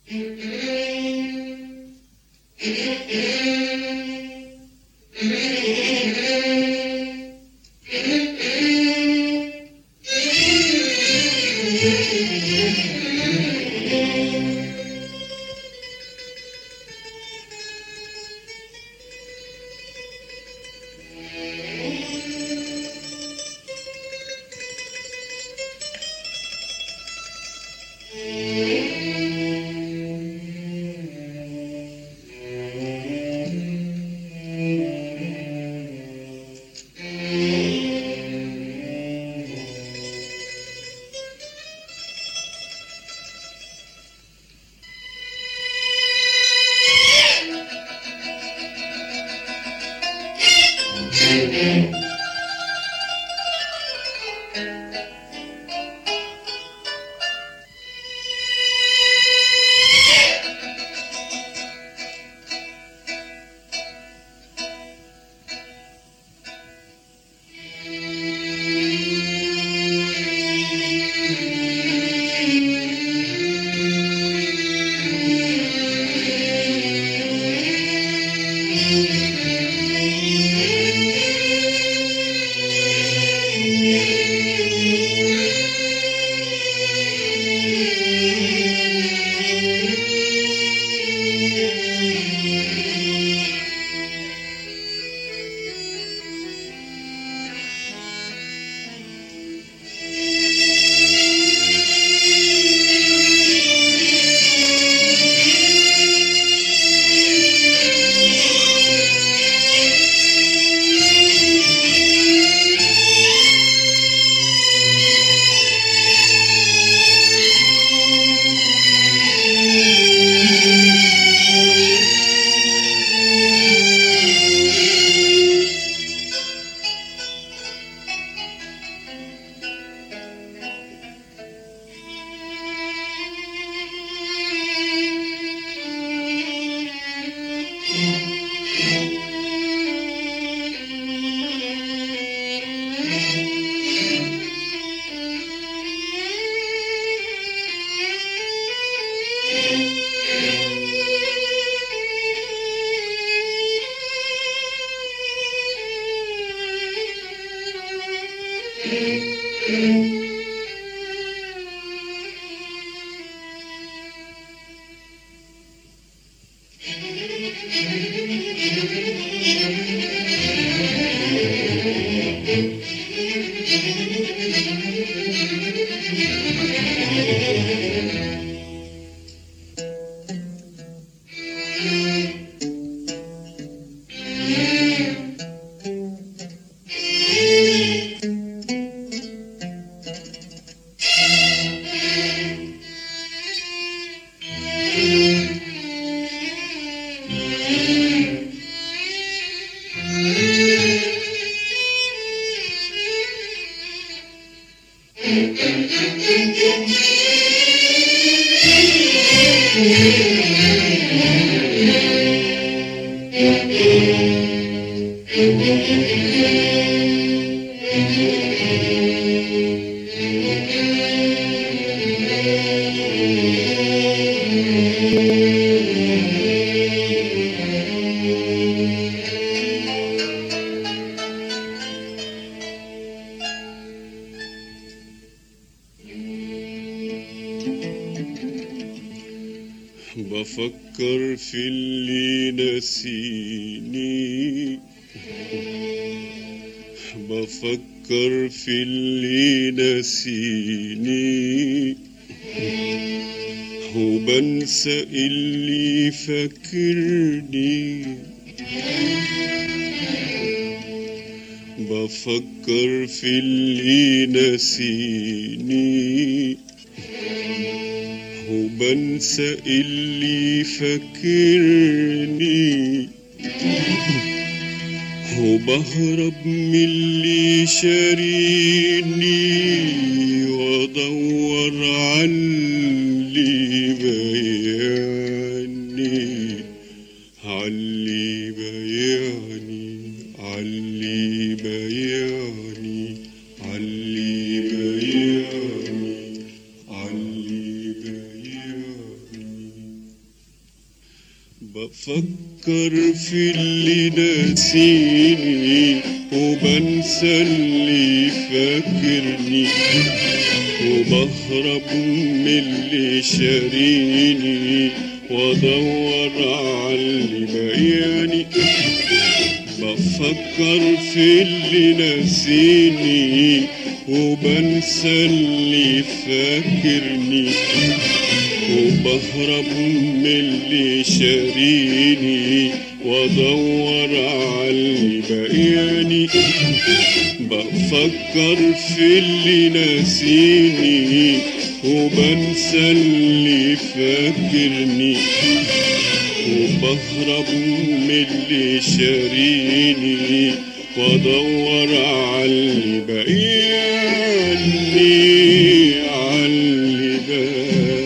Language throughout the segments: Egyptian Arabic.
بفكر في اللي نسيني بفكر في اللي نسيني وبنسى اللي فاكرني بفكر في اللي نسيني وبنسى اللي فاكرني وبهرب من اللي شاريني وادور على اللي بياني علي بياني علي بياني علي بياني علي بياني بفكر في اللي ناسيني وبنسى اللي فاكرني وبهرب من اللي شاريني وادور على اللي بقياني بفكر في اللي ناسيني وبنسى اللي فاكرني وبهرب من اللي شاريني وادور على اللي بقياني بفكر في اللي ناسيني وبنسى اللي فاكرني وبهرب من اللي شاريني وادور على اللي بقياني على اللي بقياني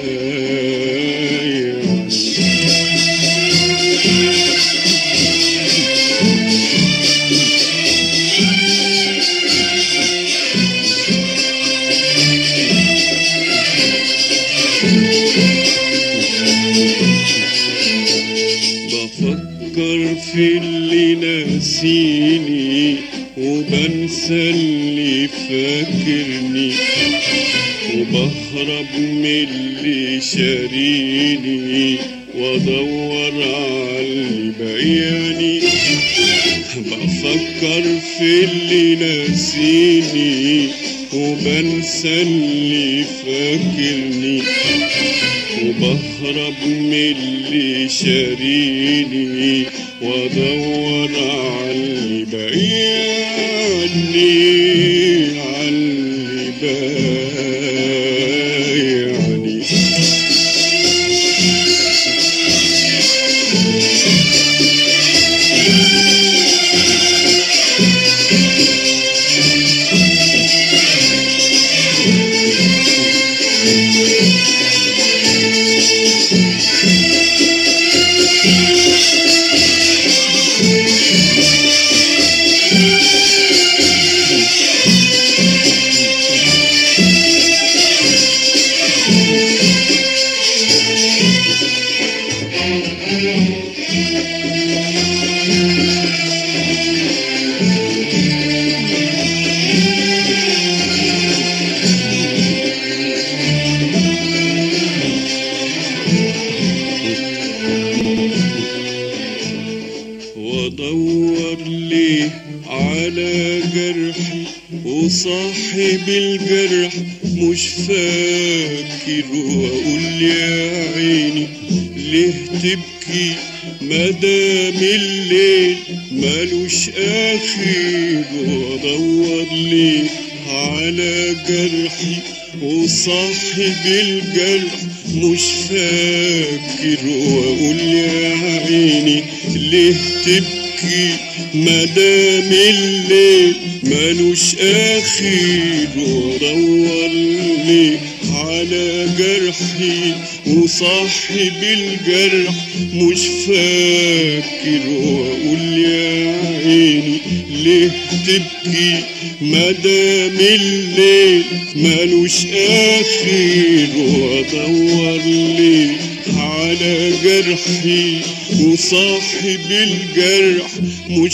بفكر في اللي ناسيني وبنسى اللي فاكرني وبهرب من اللي شاريني وادور على اللي بقياني بفكر في اللي ناسيني وبنسى اللي فاكرني وبهرب من اللي شاريني وادور على اللي بقياني على اللي بايعني وادور ليه على جرحي وصاحب الجرح مش فاكر واقول يا عيني ليه تبكي مدام الليل ملوش اخر وادور ليه على جرحي وصاحب الجرح مش فاكر واقول يا عيني ليه تبكي مدام الليل ملوش اخر وادور ليه على جرحي وصاحب الجرح مش فاكر واقول يا عيني ليه تبكي مدام الليل ملوش اخر وادور ليه على جرحي وصاحب الجرح مش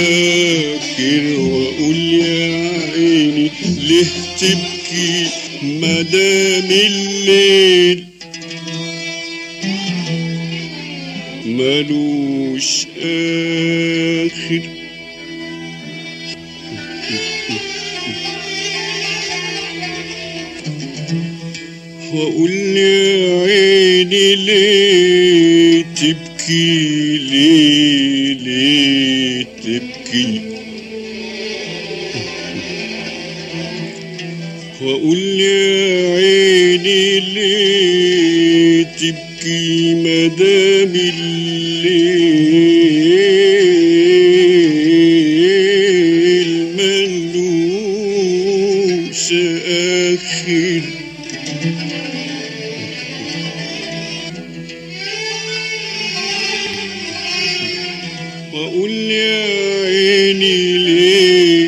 فاكر واقول يا عيني ليه تبكي مدام الليل ملوش آخر وأقول يا عيني ليه تبكي ليه ليه تبكي وأقول يا عيني ليه تبكي مدام الليل ملوش آخر وأقول يا عيني ليه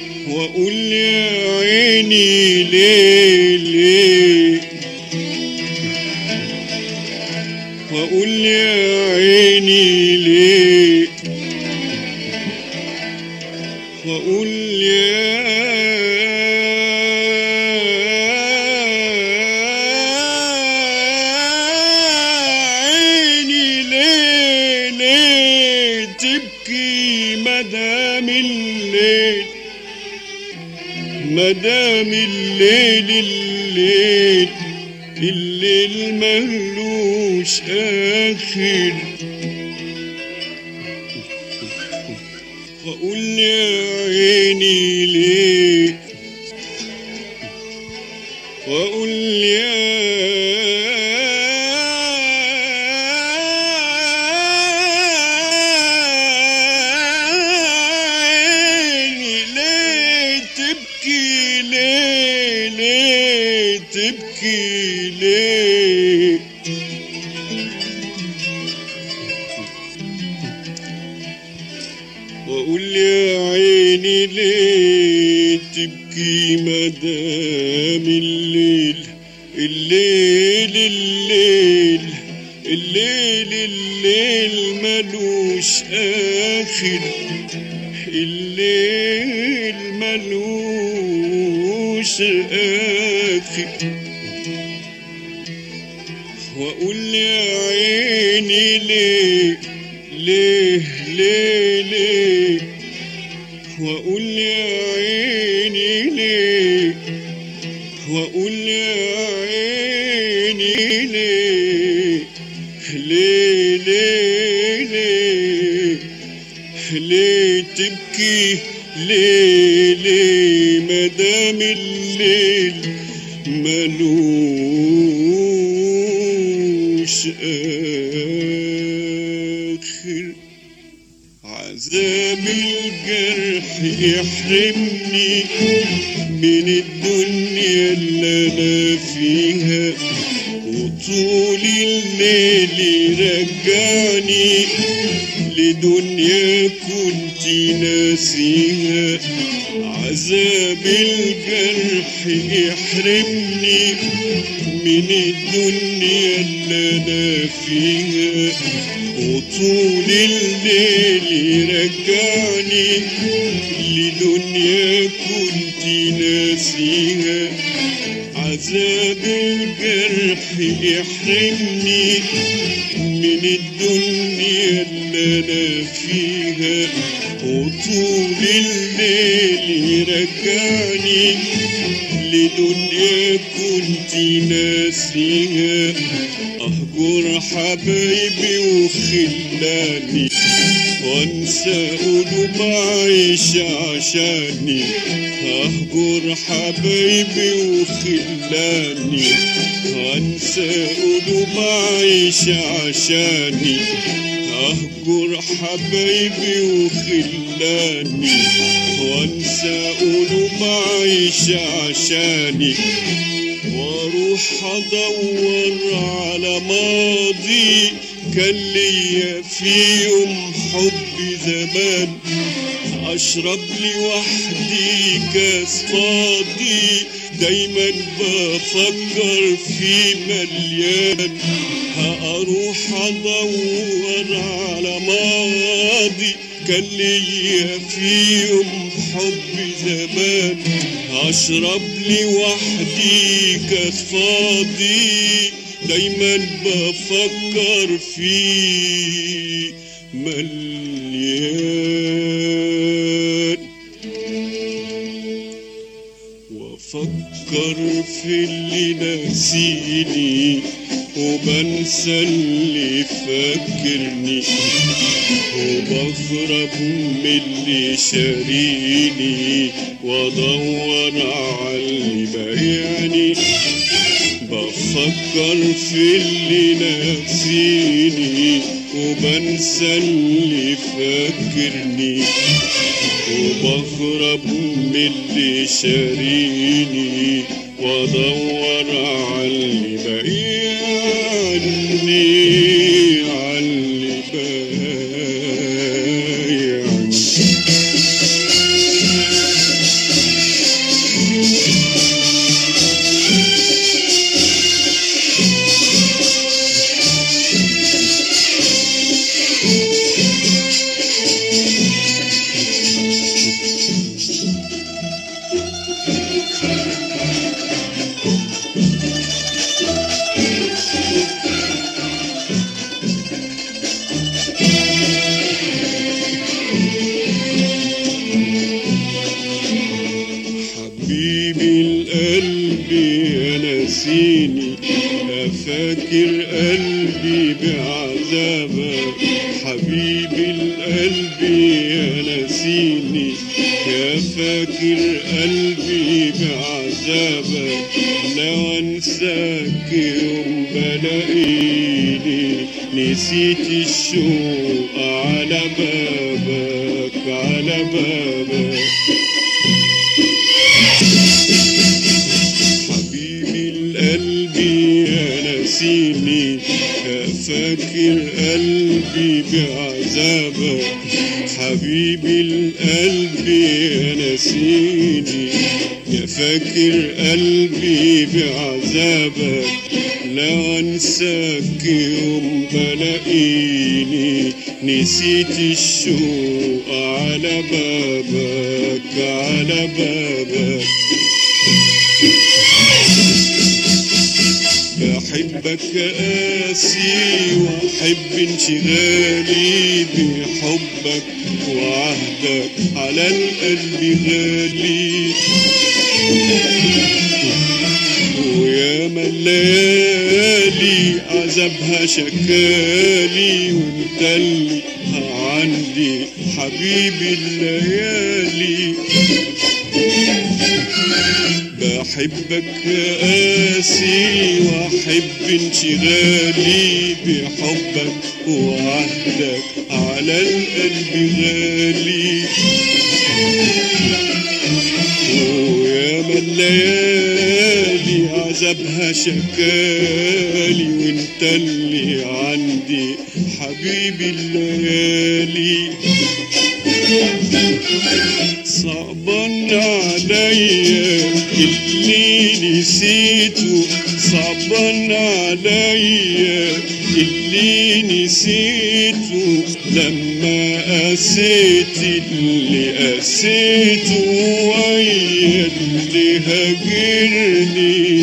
وأقول يا عيني ليه ليه واقول يا عيني ليه واقول يا عيني ليه ليه تبكي مدام الليل مدام الليل الليل الليل ملوش آخر وأقول يا عيني ليه وأقول يا عيني ليه تبكي ليه ليه تبكي ليه واقول يا عيني ليه تبكي مدام الليل الليل الليل الليل الليل ملوش اخر الليل ملوش اخر واقول يا عيني ليه ليه ليه ليه واقول يا عيني ليه واقول يا عيني ليه ليه ليه ليه ليه تبكي ليه ليه مدام الليل ملوش آخر عذاب الجرح يحرمني من الدنيا اللي انا فيها وطول الليل يرجعني لدنيا كنت ناسيها عذاب الجرح يحرمني من الدنيا اللي انا فيها وطول الليل يرجعني لدنيا كنت ناسيها عذاب الجرح يحرمني من الدنيا اللي انا فيها وطول الليل يرجعني لدنيا كنت ناسيها اهجر حبايبي وخلاني وانسى قلوب عايش عشاني اهجر حبايبي وخلاني وانسى قلوب عايش عشاني اهجر حبايبي وخلاني وانسى قلوب عايش عشاني واروح ادور على ماضي كان ليا فيهم حب زمان اشرب لي وحدي كاس فاضي دايما بفكر في مليان هاروح ادور على ماضي كان ليا فيهم حب زمان اشرب لي وحدي كاس فاضي دايما بفكر فيه مليان وافكر في اللي ناسيني وبنسى اللي فاكرني وبهرب من اللي شاريني وادور على اللي بايعني بفكر في اللي ناسيني وبنسى اللي فاكرني وبهرب من اللي شاريني وادور على اللي بايعني على اللي بايعني قلبي يا ناسيني يا فاكر قلبي بعذابك حبيبي القلب يا ناسيني يا فاكر قلبي بعذابك لو انساك يوم بلاقيني نسيت الشوق على بابك على بابك حبيبي القلب يا ناسيني يا فاكر قلبي بعذابك حبيبي القلب يا ناسيني يا فاكر قلبي بعذابك لو انساك يوم بلاقيني نسيت الشوق على بابك على بابك بحبك قاسي واحب انشغالي بحبك وعهدك على القلب غالي ويا الليالي عذابها شكالي وانت اللي عندي حبيبي الليالي بحبك قاسي واحب انشغالي بحبك وعهدك على القلب غالي ويا الليالي عذابها شكالي وانت اللي عندي حبيبي الليالي صعبان عليا اللي نسيته صعبان عليا اللي نسيته لما قسيت اللي قسيته ويا اللي هاجرني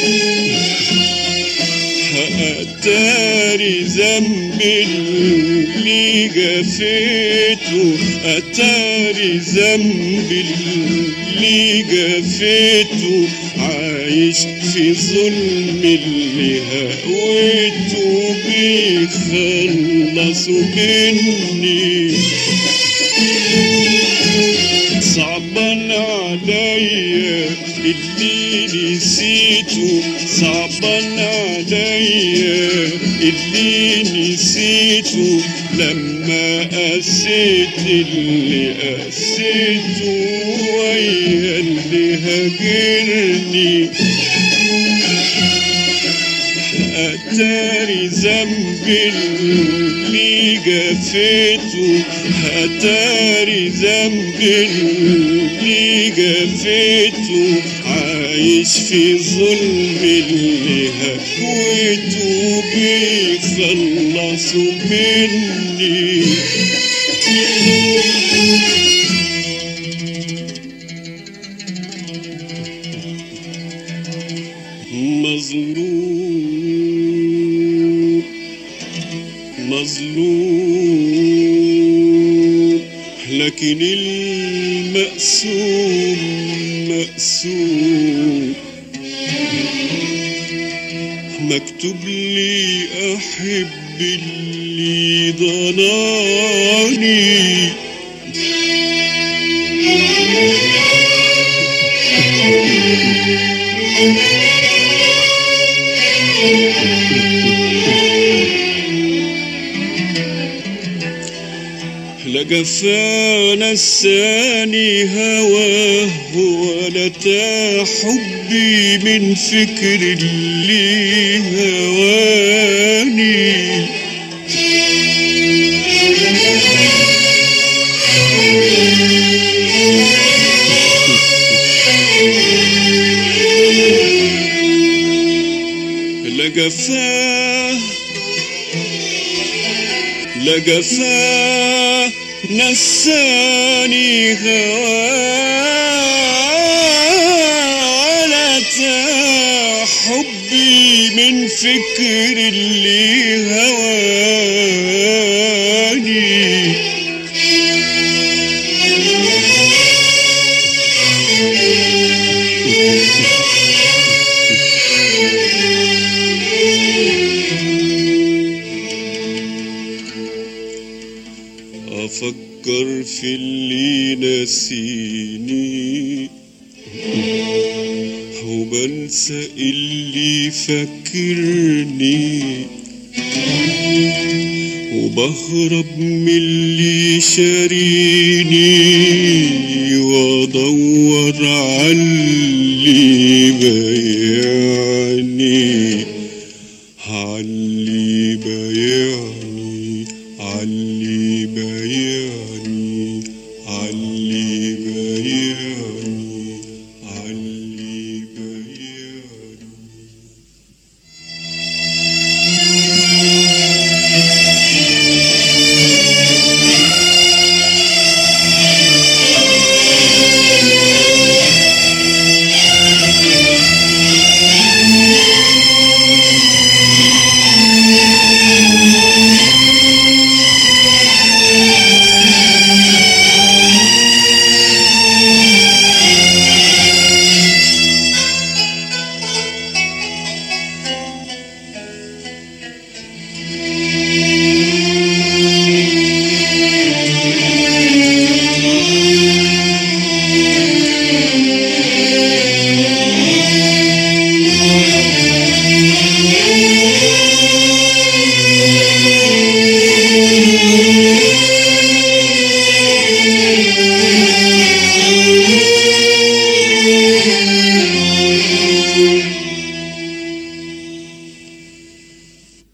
أتاري ذنب اللي جفيته أتاري ذنب اللي جفيته عايش في ظلم اللي هويته بيخلصوا مني صعبان عليا اللي نسيته صعبان عليا اللي نسيته لما قسيت اللي قسيته ويا اللي هاجرني أتاري ذنب اللي جفيته أتاري ذنب اللي جفيته عايش في ظلم اللي هويته بيخلصوا مني مظلوم مظلوم لكن المقسوم مقسوم مكتوب لي أحب اللي ضناني لجفا نساني هواه ولا تا حبي من فكر اللي هواني لجفاه لجفاه نساني هواه حبي من فكر اللي هواني وافكر في اللي نسيني وبنسى اللي فكرني وبهرب من اللي شاريني وادور على اللي بيعني